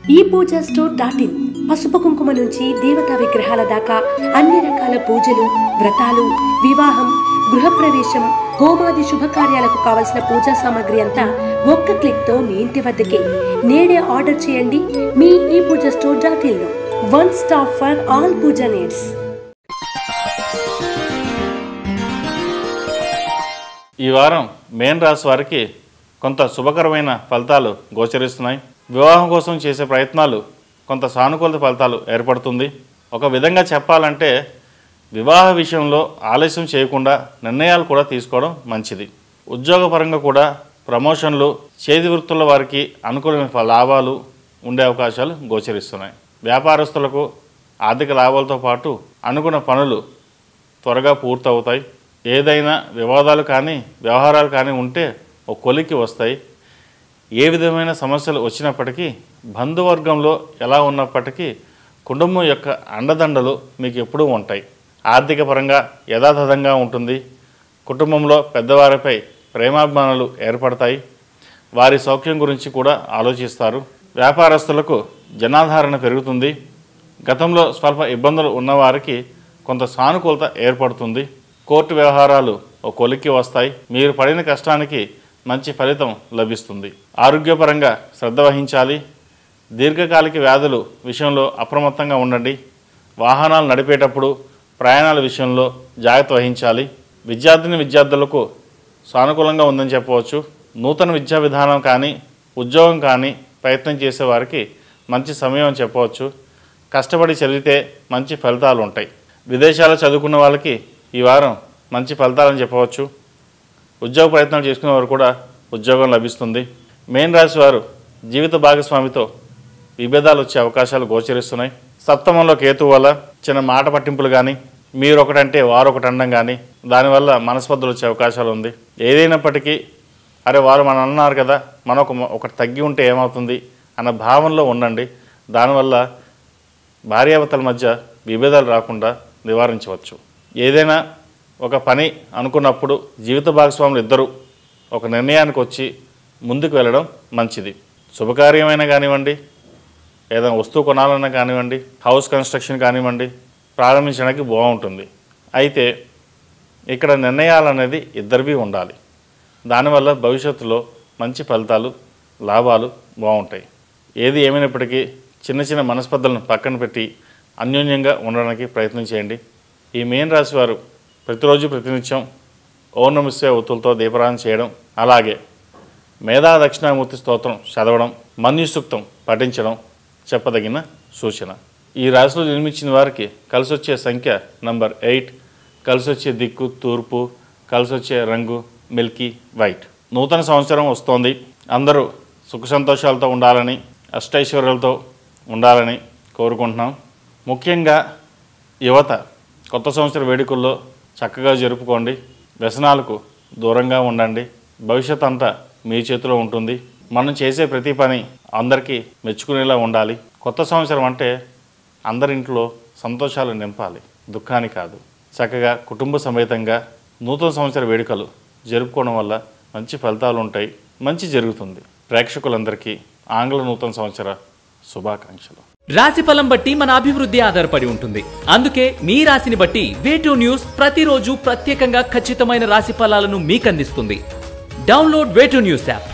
ఈ Puja store dot in పసుపు కుంకుమ నుంచి దేవతా విగ్రహాల దాకా అన్ని రకాల పూజలు వ్రతాలు వివాహం గృహప్రవేశం హోమాది శుభకార్యాలకు కావలసిన పూజా సామాగ్రి అంతా ఒక్క క్లిక్ తో మీ ఇంటి వద్దకే నేడే ఆర్డర్ చేయండి మీ ఈ పూజ స్టోర్ డాట్ ఇన్ లో one stop for all puja needs ఈ వారం మేన్ రాశి వారికి కొంత శుభకరమైన ఫలితాలు గోచరిస్తున్నాయి వివాహం కోసం చేసే ప్రయత్నాలు కొంత సానుకూల ఫలితాలు ఏర్పడుతుంది ఒక విధంగా చెప్పాలంటే వివాహ విషయంలో ఆలస్యం చేయకుండా నిర్ణయాలు కూడా తీసుకోవడం మంచిది ఉద్యోగపరంగా కూడా ప్రమోషన్లు చేతి వృత్తుల వారికి అనుకూలమైన ఫ- లాభాలు ఉండే అవకాశాలు గోచరిస్తున్నాయి వ్యాపారస్తులకు ఆర్థిక లాభాలతో పాటు అనుకున్న పనులు త్వరగా పూర్తవుతాయి ఏదైనా వివాదాలు కానీ వ్యవహారాలు కానీ ఉంటే ఒక కొలికి వస్తాయి ఏ విధమైన సమస్యలు వచ్చినప్పటికీ బంధువర్గంలో ఎలా ఉన్నప్పటికీ కుటుంబం యొక్క అండదండలు మీకు ఎప్పుడూ ఉంటాయి ఆర్థిక పరంగా యథాతథంగా ఉంటుంది కుటుంబంలో పెద్దవారిపై ప్రేమాభిమానాలు ఏర్పడతాయి వారి సౌఖ్యం గురించి కూడా ఆలోచిస్తారు వ్యాపారస్తులకు జనాధారణ పెరుగుతుంది గతంలో స్వల్ప ఇబ్బందులు ఉన్నవారికి కొంత సానుకూలత ఏర్పడుతుంది కోర్టు వ్యవహారాలు ఒక కొలిక్కి వస్తాయి మీరు పడిన కష్టానికి మంచి ఫలితం లభిస్తుంది ఆరోగ్యపరంగా శ్రద్ధ వహించాలి దీర్ఘకాలిక వ్యాధులు విషయంలో అప్రమత్తంగా ఉండండి వాహనాలు నడిపేటప్పుడు ప్రయాణాల విషయంలో జాగ్రత్త వహించాలి విద్యార్థిని విద్యార్థులకు సానుకూలంగా ఉందని చెప్పవచ్చు నూతన విద్యా విధానం కానీ ఉద్యోగం కానీ ప్రయత్నం చేసే వారికి మంచి సమయం అని చెప్పవచ్చు కష్టపడి చదివితే మంచి ఫలితాలు ఉంటాయి విదేశాల్లో చదువుకున్న వాళ్ళకి ఈ వారం మంచి ఫలితాలని చెప్పవచ్చు ఉద్యోగ ప్రయత్నాలు చేసుకునే వారు కూడా ఉద్యోగం లభిస్తుంది మెయిన్ రాశి వారు జీవిత భాగస్వామితో విభేదాలు వచ్చే అవకాశాలు గోచరిస్తున్నాయి సప్తమంలో కేతు వల్ల చిన్న మాట పట్టింపులు కానీ మీరు ఒకటంటే వారు ఒకటి అనడం కానీ దానివల్ల మనస్పర్ధలు వచ్చే అవకాశాలు ఉంది ఏదైనప్పటికీ అరే వారు మనం అన్నారు కదా మనం ఒక ఒకటి తగ్గి ఉంటే ఏమవుతుంది అన్న భావనలో ఉండండి దానివల్ల భార్యాభర్తల మధ్య విభేదాలు రాకుండా నివారించవచ్చు ఏదైనా ఒక పని అనుకున్నప్పుడు జీవిత భాగస్వాములు ఇద్దరు ఒక నిర్ణయానికి వచ్చి ముందుకు వెళ్ళడం మంచిది శుభకార్యమైనా కానివ్వండి ఏదైనా వస్తువు కొనాలన్నా కానివ్వండి హౌస్ కన్స్ట్రక్షన్ కానివ్వండి ప్రారంభించడానికి బాగుంటుంది అయితే ఇక్కడ నిర్ణయాలు అనేది ఇద్దరివి ఉండాలి దానివల్ల భవిష్యత్తులో మంచి ఫలితాలు లాభాలు బాగుంటాయి ఏది ఏమైనప్పటికీ చిన్న చిన్న మనస్పర్ధలను పక్కన పెట్టి అన్యోన్యంగా ఉండడానికి ప్రయత్నం చేయండి ఈ మెయిన్ రాశి వారు ప్రతిరోజు ప్రతినిత్యం ఓం నమస్తే ఒత్తులతో దీపారాధన చేయడం అలాగే మేధా దక్షిణామూర్తి స్తోత్రం చదవడం మన్యుసూక్తం పఠించడం చెప్పదగిన సూచన ఈ రాశిలో జన్మించిన వారికి కలిసి వచ్చే సంఖ్య నంబర్ ఎయిట్ కలిసి వచ్చే దిక్కు తూర్పు కలిసి వచ్చే రంగు మిల్కీ వైట్ నూతన సంవత్సరం వస్తోంది అందరూ సుఖ సంతోషాలతో ఉండాలని అష్టైశ్వర్యాలతో ఉండాలని కోరుకుంటున్నాం ముఖ్యంగా యువత కొత్త సంవత్సర వేడుకల్లో చక్కగా జరుపుకోండి వ్యసనాలకు దూరంగా ఉండండి భవిష్యత్ అంతా మీ చేతిలో ఉంటుంది మనం చేసే ప్రతి పని అందరికీ మెచ్చుకునేలా ఉండాలి కొత్త సంవత్సరం అంటే అందరింట్లో సంతోషాలు నింపాలి దుఃఖాన్ని కాదు చక్కగా కుటుంబ సమేతంగా నూతన సంవత్సర వేడుకలు జరుపుకోవడం వల్ల మంచి ఫలితాలు ఉంటాయి మంచి జరుగుతుంది ప్రేక్షకులందరికీ ఆంగ్ల నూతన సంవత్సర శుభాకాంక్షలు రాశి ఫలం బట్టి మన అభివృద్ధి ఆధారపడి ఉంటుంది అందుకే మీ రాశిని బట్టి వేటూ న్యూస్ ప్రతిరోజు ప్రత్యేకంగా ఖచ్చితమైన రాశి ఫలాలను మీకు అందిస్తుంది డౌన్లోడ్ వేటూ న్యూస్ యాప్